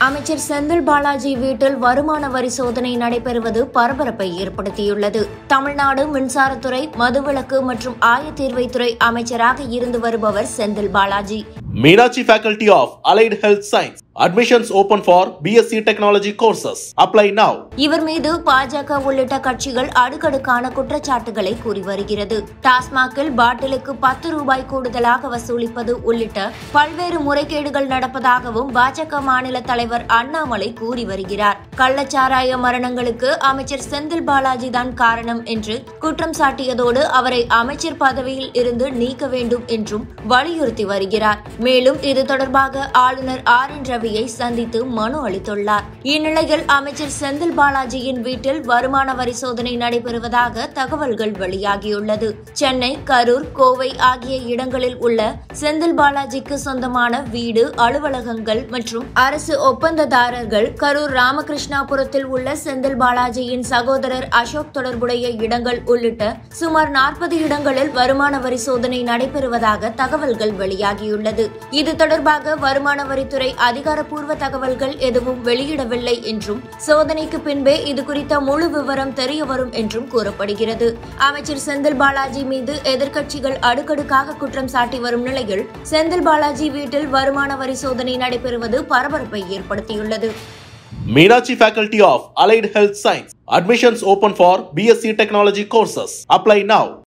அமைச்சர் செந்தில் பாலாஜி வீட்டில் வருமான வரி சோதனை நடைபெறுவது பரபரப்பை ஏற்படுத்தியுள்ளது தமிழ்நாடு மின்சாரத்துறை மதுவிலக்கு மற்றும் ஆயத்தீர்வைத்துறை அமைச்சராக இருந்து வருபவர் Senthil Balaji Meenachi Faculty of Allied Health Science. Admissions open for BSc Technology courses. Apply now. இவர் மீது பாஜக உள்ளிட்ட கட்சிகள் அடுக்கடுக்கான குற்றச்சாட்டுகளை கூறி வருகிறது டாஸ்மாகில் பாட்டிலுக்கு பத்து ரூபாய் கூடுதலாக வசூலிப்பது உள்ளிட்ட பல்வேறு முறைகேடுகள் நடப்பதாகவும் பாஜக மாநில தலைவர் அண்ணாமலை கூறி வருகிறார் கள்ளச்சாராய மரணங்களுக்கு அமைச்சர் செந்தில் பாலாஜி தான் காரணம் என்று குற்றம் சாட்டியதோடு அவரை அமைச்சர் பதவியில் இருந்து நீக்க வேண்டும் என்றும் வலியுறுத்தி வருகிறார் மேலும் இது தொடர்பாக ஆளுநர் ஆர் என் ரவியை சந்தித்து மனு அளித்துள்ளார் இந்நிலையில் அமைச்சர் செந்தில் பாலாஜியின் வீட்டில் வருமான வரி சோதனை நடைபெறுவதாக தகவல்கள் வெளியாகியுள்ளது சென்னை கரூர் கோவை ஆகிய இடங்களில் உள்ள செந்தில் பாலாஜிக்கு சொந்தமான வீடு அலுவலகங்கள் மற்றும் அரசு ஒப்பந்ததாரர்கள் கரூர் ராமகிருஷ்ணாபுரத்தில் உள்ள செந்தில் பாலாஜியின் சகோதரர் அசோக் தொடர்புடைய இடங்கள் உள்ளிட்ட சுமார் நாற்பது இடங்களில் வருமான வரி சோதனை நடைபெறுவதாக தகவல்கள் வெளியாகியுள்ளது இது தொடர்பாக வருமான வரித்துறை அதிகாரப்பூர்வ தகவல்கள் எதுவும் வெளியிடவில்லை என்றும் சோதனைக்கு பின்பே இது குறித்த முழு விவரம் தெரிய வரும் என்றும் கூறப்படுகிறது அமைச்சர் செந்தில் பாலாஜி மீது எதிர்க்கட்சிகள் அடுக்கடுக்காக குற்றம் சாட்டி வரும் நிலையில் செந்தில் பாலாஜி வீட்டில் வருமான வரி சோதனை நடைபெறுவது பரபரப்பை ஏற்படுத்தியுள்ளது Meenachi Faculty of Allied Health Science. Admissions open for BSc Technology courses. Apply now.